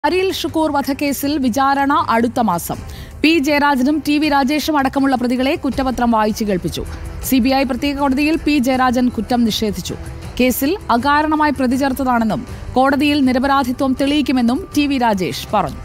അരിൽ ഷുക്കൂർ വധക്കേസിൽ വിചാരണ അടുത്ത മാസം പി ജയരാജനും ടി വി രാജേഷും അടക്കമുള്ള പ്രതികളെ കുറ്റപത്രം വായിച്ചു കേൾപ്പിച്ചു സിബിഐ പ്രത്യേക കോടതിയിൽ പി ജയരാജൻ കുറ്റം നിഷേധിച്ചു കേസിൽ അകാരണമായി പ്രതി ചേർത്തതാണെന്നും കോടതിയിൽ നിരപരാധിത്വം തെളിയിക്കുമെന്നും ടി വി രാജേഷ് പറഞ്ഞു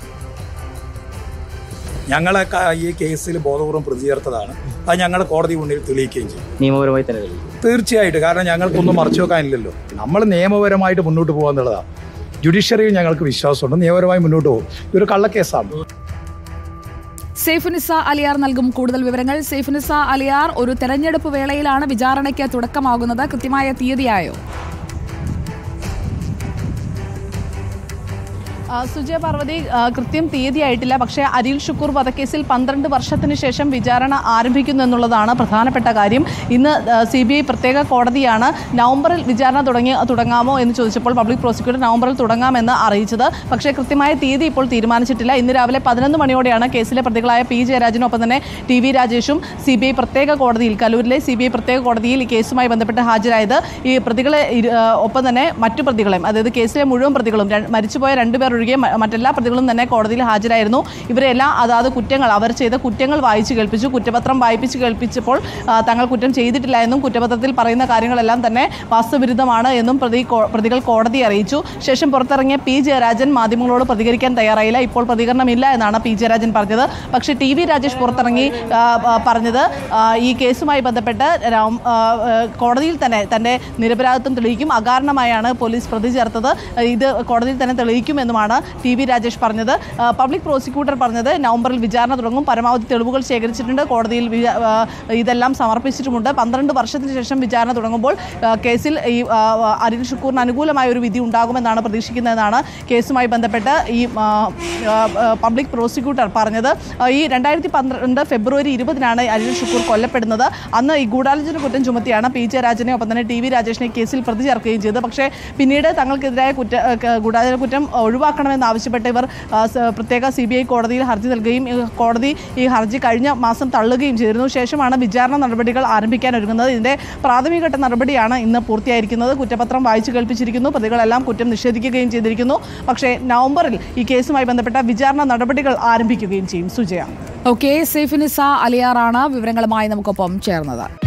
ഞങ്ങളെ ക- ഈ കേസിൽ ബോധപൂർവ്വം പ്രതി ചേർത്തതാണ് അത് ഞങ്ങൾ കോടതി മുന്നിൽ തെളിയിക്കുകയും ചെയ്യും നിയമപരമായി തന്നെ തെളിയിക്കും തീർച്ചയായിട്ടും കാരണം ഞങ്ങൾക്കൊന്നും മറച്ചു വെക്കാനില്ലല്ലോ നമ്മൾ നിയമപരമായിട്ട് മുന്നോട്ട് പോകാന്നുള്ളതാണ് ജുഡീഷ്യറിയിൽ ഞങ്ങൾക്ക് വിശ്വാസമുണ്ട് നിയമപരമായി മുന്നോട്ട് പോകും ഇതൊരു കള്ളക്കേസാണ് സേഫുനിസ അലിയാർ നൽകും കൂടുതൽ വിവരങ്ങൾ സേഫുനിസ അലിയാർ ഒരു തെരഞ്ഞെടുപ്പ് വേളയിലാണ് വിചാരണയ്ക്ക് തുടക്കമാകുന്നത് കൃത്യമായ തീയതിയായോ ആ, സുജയ പാർവതി ആ, കൃത്യം തീയതിയായിട്ടില്ല പക്ഷേ അരിൽ ഷുക്കൂർ വധക്കേസിൽ പന്ത്രണ്ട് വർഷത്തിന് ശേഷം വിചാരണ ആരംഭിക്കുന്നു എന്നുള്ളതാണ് പ്രധാനപ്പെട്ട കാര്യം ഇന്ന് സി ബി ഐ പ്രത്യേക കോടതിയാണ് നവംബറിൽ വിചാരണ തുടങ്ങി തുടങ്ങാമോ എന്ന് ചോദിച്ചപ്പോൾ പബ്ലിക് പ്രോസിക്യൂട്ടർ നവംബറിൽ തുടങ്ങാമെന്ന് അറിയിച്ചത് പക്ഷേ കൃത്യമായ തീയതി ഇപ്പോൾ തീരുമാനിച്ചിട്ടില്ല ഇന്ന് രാവിലെ പതിനൊന്ന് മണിയോടെയാണ് കേസിലെ പ്രതികളായ പി ജയരാജനൊപ്പം തന്നെ ടി വി രാജേഷും സി ബി ഐ പ്രത്യേക കോടതിയിൽ കലൂരിലെ സി ബി ഐ പ്രത്യേക കോടതിയിൽ ഈ കേസുമായി ബന്ധപ്പെട്ട് ഹാജരായത് ഈ പ്രതികളെ ഇരു- ആ, ഒപ്പം തന്നെ മറ്റു പ്രതികളെയും അതായത് കേസിലെ മുഴുവൻ പ്രതികളും ര- മരിച്ചുപോയ രണ്ടുപേർ ഒഴികെ മ- മറ്റെല്ലാ പ്രതികളും തന്നെ കോടതിയിൽ ഹാജരായിരുന്നു ഇവരെല്ലാം അതാത് കുറ്റങ്ങൾ അവർ ചെയ്ത കുറ്റങ്ങൾ വായിച്ചു കേൾപ്പിച്ചു കുറ്റപത്രം വായിപ്പിച്ച് കേൾപ്പിച്ചപ്പോൾ ആ, തങ്ങൾ കുറ്റം ചെയ്തിട്ടില്ല എന്നും കുറ്റപത്രത്തിൽ പറയുന്ന കാര്യങ്ങളെല്ലാം തന്നെ വാസ്തവിരുദ്ധമാണ് എന്നും പ്രതി കോ- പ്രതികൾ കോടതിയെ അറിയിച്ചു ശേഷം പുറത്തിറങ്ങിയ പി ജയരാജൻ മാധ്യമങ്ങളോട് പ്രതികരിക്കാൻ തയ്യാറായില്ല ഇപ്പോൾ പ്രതികരണമില്ല എന്നാണ് പി ജയരാജൻ പറഞ്ഞത് പക്ഷേ ടി വി രാജേഷ് പുറത്തിറങ്ങി ആ, ആ, പറഞ്ഞത് ആ, ഈ കേസുമായി ബന്ധപ്പെട്ട് രാം- ആ, ആ, കോടതിയിൽ തന്നെ തന്റെ നിരപരാധിത്വം തെളിയിക്കും അകാരണമായാണ് പോലീസ് പ്രതി ചേർത്തത് ഇത് കോടതിയിൽ തന്നെ തെളിയിക്കുമെന്നുമാണ് ടി വി രാജേഷ് പറഞ്ഞത് ആ, പബ്ലിക് പ്രോസിക്യൂട്ടർ പറഞ്ഞത് നവംബറിൽ വിചാരണ തുടങ്ങും പരമാവധി തെളിവുകൾ ശേഖരിച്ചിട്ടുണ്ട് കോടതിയിൽ വിചാ- ആ, ഇതെല്ലാം സമർപ്പിച്ചിട്ടുമുണ്ട് പന്ത്രണ്ട് വർഷത്തിന് ശേഷം വിചാരണ തുടങ്ങുമ്പോൾ ആ, കേസിൽ ഈ ആ, അരിൽ ഷുക്കൂറിന് അനുകൂലമായ ഒരു വിധി ഉണ്ടാകുമെന്നാണ് പ്രതീക്ഷിക്കുന്നതെന്നാണ് കേസുമായി ബന്ധപ്പെട്ട് ഈ ആ, ആ, ആ, പബ്ലിക് പ്രോസിക്യൂട്ടർ പറഞ്ഞത് ആ, ഈ രണ്ടായിരത്തി പന്ത്രണ്ട് ഫെബ്രുവരി ഇരുപതിനാണ് അനിൽ ഷുക്കൂർ കൊല്ലപ്പെടുന്നത് അന്ന് ഈ ഗൂഢാലോചന കുറ്റം ചുമത്തിയാണ് പി ജയരാജനെ ഒപ്പം തന്നെ ടി വി രാജേഷിനെ കേസിൽ പ്രതി ചേർക്കുകയും ചെയ്തത് പക്ഷേ പിന്നീട് തങ്ങൾക്കെതിരായ കുറ്റ ആ, ക- ഗൂഢാലോചന കുറ്റം ഒഴിവാക്കണമെന്ന് ആവശ്യപ്പെട്ട് ഇവർ ആ, സ- പ്രത്യേക സി ബി ഐ കോടതിയിൽ ഹർജി നൽകുകയും ഈ കോടതി ഈ ഹർജി കഴിഞ്ഞ മാസം തള്ളുകയും ചെയ്തിരുന്നു ശേഷമാണ് വിചാരണ നടപടികൾ ആരംഭിക്കാൻ ഒരുങ്ങുന്നത് ഇതിന്റെ പ്രാഥമിക ഘട്ട നടപടിയാണ് ഇന്ന് പൂർത്തിയായിരിക്കുന്നത് കുറ്റപത്രം വായിച്ചു കേൾപ്പിച്ചിരിക്കുന്നു പ്രതികളെല്ലാം കുറ്റം നിഷേധിക്കുകയും ചെയ്തിരിക്കുന്നു പക്ഷേ നവംബറിൽ ഈ കേസുമായി ബന്ധപ്പെട്ട വിചാരണ നടപടികൾ ആരംഭിക്കുകയും ചെയ്യും സുജയ ഓക്കെ സേഫിനിസ അലിയാറാണ് വിവരങ്ങളുമായി നമുക്കൊപ്പം ചേർന്നത്